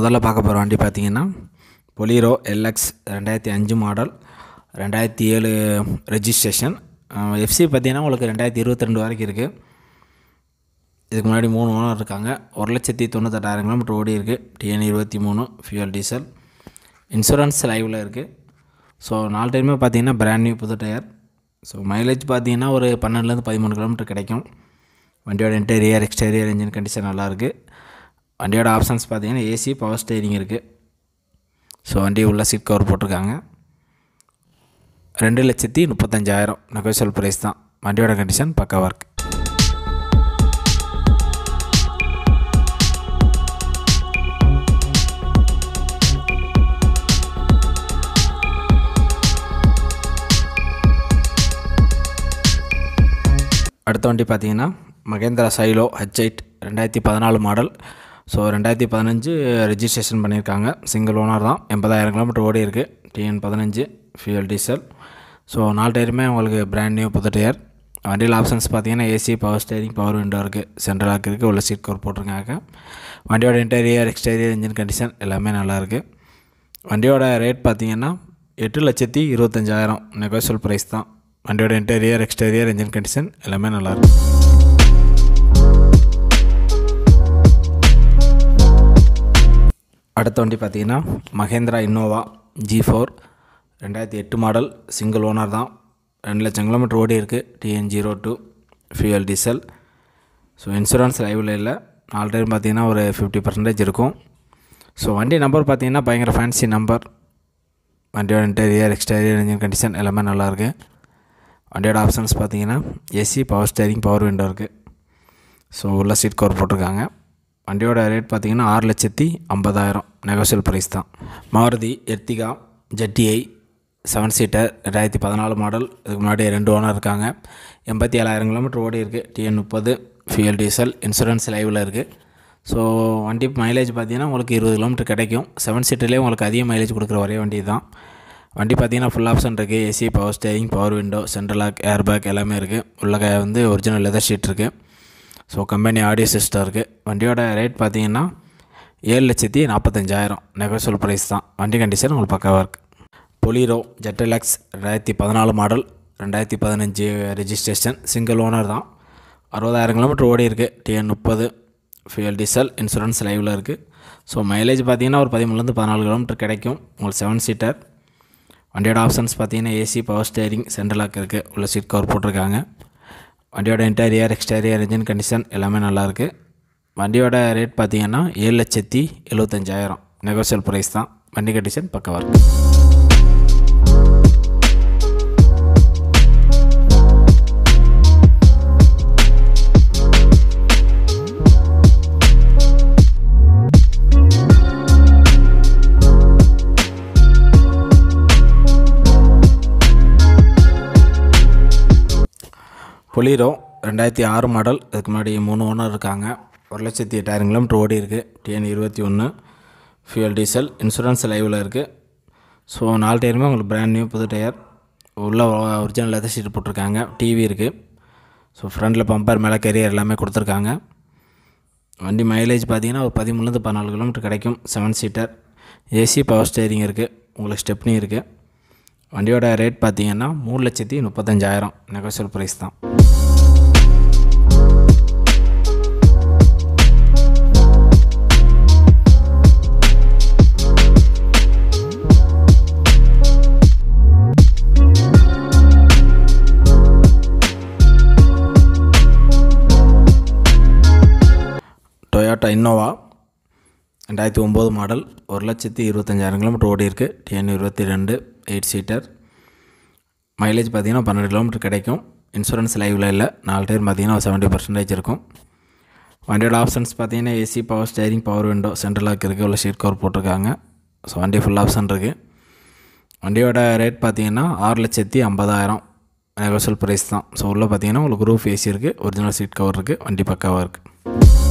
முதல்ல பார்க்க போகிற வண்டி பார்த்தீங்கன்னா பொலீரோ எல்எக்ஸ் ரெண்டாயிரத்தி அஞ்சு மாடல் ரெண்டாயிரத்தி ஏழு ரெஜிஸ்ட்ரேஷன் எஃப்சி பார்த்தீங்கன்னா உங்களுக்கு ரெண்டாயிரத்தி இருபத்தி ரெண்டு வரைக்கும் இருக்குது இதுக்கு முன்னாடி மூணு ஓனர் இருக்காங்க ஒரு லட்சத்தி தொண்ணூத்தெட்டாயிரம் கிலோமீட்டர் ஓடி இருக்குது டிஎன் இருபத்தி மூணு ஃபியூல் டீசல் இன்சூரன்ஸ் லைவில் இருக்குது ஸோ நாலு டைமே பார்த்தீங்கன்னா பிராண்ட் நியூ புது டயர் ஸோ மைலேஜ் பார்த்தீங்கன்னா ஒரு பன்னெண்டுலேருந்து பதிமூணு கிலோமீட்டர் கிடைக்கும் வண்டியோட இன்டீரியர் எக்ஸ்டீரியர் இன்ஜின் கண்டிஷன் நல்லாயிருக்கு வண்டியோட ஆப்ஷன்ஸ் பார்த்தீங்கன்னா ஏசி பவர் ஸ்டேரிங் இருக்குது ஸோ வண்டி உள்ள சீட் கவர் போட்டிருக்காங்க ரெண்டு லட்சத்தி முப்பத்தஞ்சாயிரம் நெகோசியல் ப்ரைஸ் தான் வண்டியோட கண்டிஷன் பக்காவாக இருக்குது அடுத்த வண்டி பார்த்தீங்கன்னா மகேந்திரா சைலோ ஹெச் எயிட் ரெண்டாயிரத்தி பதினாலு மாடல் ஸோ ரெண்டாயிரத்தி பதினஞ்சு ரெஜிஸ்ட்ரேஷன் பண்ணியிருக்காங்க சிங்கிள் ஓனர் தான் எண்பதாயிரம் கிலோமீட்டர் ஓடி இருக்குது டிஎன் பதினஞ்சு ஃபியூல் டீசல் ஸோ நாலு டயருமே உங்களுக்கு பிராண்ட் நியூ புது டயர் வண்டியில் ஆப்ஷன்ஸ் பார்த்தீங்கன்னா AC power steering power window இருக்குது சென்ட்ரல் லாக் இருக்குது உள்ள சீட் கவர் போட்டிருக்காங்க வண்டியோட இன்டீரியர் எக்ஸ்டீரியர் இன்ஜின் கண்டிஷன் எல்லாமே நல்லாயிருக்கு வண்டியோட ரேட் பார்த்தீங்கன்னா எட்டு லட்சத்தி இருபத்தஞ்சாயிரம் நெகோசியல் ப்ரைஸ் தான் வண்டியோட இன்டீரியர் எக்ஸ்டீரியர் இன்ஜின் கண்டிஷன் எல்லாமே நல்லாயிருக்கு அடுத்த வண்டி பார்த்தீங்கன்னா மகேந்திரா இன்னோவா ஜி ஃபோர் ரெண்டாயிரத்தி எட்டு மாடல் சிங்கிள் ஓனர் தான் ரெண்டு லட்சம் கிலோமீட்டர் ஓடி இருக்குது TN zero two fuel diesel so insurance லைவில் இல்லை நாலு டைம் பார்த்தீங்கன்னா ஒரு ஃபிஃப்டி பர்சன்டேஜ் இருக்கும் ஸோ வண்டி நம்பர் பார்த்தீங்கன்னா பயங்கர ஃபேன்சி நம்பர் வண்டியோட இன்டீரியர் எக்ஸ்டீரியர் இன்ஜின் கண்டிஷன் எல்லாமே நல்லாயிருக்கு வண்டியோட ஆப்ஷன்ஸ் பார்த்தீங்கன்னா AC power steering power window இருக்குது ஸோ உள்ள சீட் கவர் போட்டிருக்காங்க வண்டியோட ரேட் பார்த்தீங்கன்னா ஆறு லட்சத்தி ஐம்பதாயிரம் நெகோசியல் ப்ரைஸ் தான் மாருதி எர்த்திகா ஜெட்டிஐ செவன் சீட்டர் ரெண்டாயிரத்தி பதினாலு மாடல் இதுக்கு முன்னாடி ரெண்டு ஓனர் இருக்காங்க எண்பத்தி ஏழாயிரம் கிலோமீட்டர் ஓடி இருக்குது டிஎன் முப்பது ஃபியூல் டீசல் இன்சூரன்ஸ் லைவில் இருக்குது ஸோ வண்டி மைலேஜ் பார்த்தீங்கன்னா உங்களுக்கு இருபது கிலோமீட்டர் கிடைக்கும் செவன் சீட்டர்லேயே உங்களுக்கு அதிக மைலேஜ் கொடுக்குற ஒரே வண்டி தான் வண்டி பார்த்தீங்கன்னா ஃபுல் ஆப்ஷன் இருக்குது AC power steering power window central lock air bag எல்லாமே இருக்குது உள்ள வந்து ஒரிஜினல் லெதர் ஷீட் இருக்குது ஸோ கம்பெனி ஆடியோ சிஸ்டம் இருக்குது வண்டியோட ரேட் பார்த்தீங்கன்னா ஏழு லட்சத்தி நாற்பத்தஞ்சாயிரம் நெகோசியல் ப்ரைஸ் தான் வண்டி கண்டிஷன் உங்களுக்கு பக்காவாக இருக்குது பொலீரோ ஜெட்டலக்ஸ் ரெண்டாயிரத்தி பதினாலு மாடல் ரெண்டாயிரத்தி பதினஞ்சு ரெஜிஸ்ட்ரேஷன் சிங்கிள் ஓனர் தான் அறுபதாயிரம் கிலோமீட்டர் ஓடி இருக்குது டிஎன் முப்பது ஃபியூல் டீசல் இன்சூரன்ஸ் லைவில் இருக்குது ஸோ மைலேஜ் பார்த்தீங்கன்னா ஒரு பதிமூணுலேருந்து பதினாலு கிலோமீட்டர் கிடைக்கும் உங்களுக்கு செவன் சீட்டர் வண்டியோட ஆப்ஷன்ஸ் பார்த்தீங்கன்னா AC power steering central lock இருக்குது உள்ள சீட் கவர் போட்டிருக்காங்க வண்டியோட இன்டீரியர் எக்ஸ்டீரியர் இன்ஜின் கண்டிஷன் எல்லாமே நல்லாயிருக்கு வண்டியோட ரேட் பார்த்தீங்கன்னா ஏழு லட்சத்தி எழுபத்தஞ்சாயிரம் நெகோசியல் ப்ரைஸ் தான் வண்டி கண்டிஷன் பக்கவாக இருக்குது பொலீரோ ரெண்டாயிரத்தி ஆறு மாடல் இதுக்கு முன்னாடி மூணு ஓனர் இருக்காங்க ஒரு லட்சத்தி எட்டாயிரம் கிலோமீட்டர் ஓடி இருக்குது டிஎன் இருபத்தி ஒன்று ஃபியூல் டீசல் இன்சூரன்ஸ் லைவில் இருக்குது ஸோ நாலு டயருமே உங்களுக்கு பிராண்ட் நியூ புது டயர் உள்ள ஒரிஜினல் லெதர் ஷீட் போட்டிருக்காங்க டிவி இருக்குது ஸோ ஃப்ரண்டில் பம்பர் மேலே கெரியர் எல்லாமே கொடுத்துருக்காங்க வண்டி மைலேஜ் பார்த்தீங்கன்னா ஒரு பதிமூணுலேருந்து பதினாலு கிலோமீட்டர் கிடைக்கும் seven seater AC power steering இருக்குது உங்களுக்கு ஸ்டெப்னி இருக்குது வண்டியோட ரேட் பார்த்தீங்கன்னா மூணு லட்சத்தி முப்பத்தஞ்சாயிரம் நெகோசியல் ப்ரைஸ் தான் டொயோட்டா இன்னோவா ரெண்டாயிரத்தி ஒம்பது மாடல் ஒரு லட்சத்தி இருபத்தஞ்சாயிரம் கிலோமீட்டர் ஓடி இருக்குது டிஎன் இருபத்தி ரெண்டு எயிட் சீட்டர் மைலேஜ் பார்த்திங்கன்னா பன்னெண்டு கிலோமீட்டர் கிடைக்கும் இன்சூரன்ஸ் லைவில் இல்லை நாலு டயர் பார்த்திங்கன்னா ஒரு செவன்ட்டி பர்சன்டேஜ் இருக்கும் வண்டியோட ஆப்ஷன்ஸ் பார்த்தீங்கன்னா AC power steering power window central lock இருக்குது உள்ள ஷீட் கவர் போட்டிருக்காங்க ஸோ வண்டி ஃபுல் ஆப்ஷன் இருக்குது வண்டியோட ரேட் பார்த்தீங்கன்னா ஆறு லட்சத்தி ஐம்பதாயிரம் நெகோசியல் ப்ரைஸ் தான் ஸோ உள்ளே பார்த்தீங்கன்னா உங்களுக்கு ரூஃப் ஏசி இருக்குது ஒரிஜினல் சீட் கவர் இருக்குது வண்டி பக்காவாக இருக்குது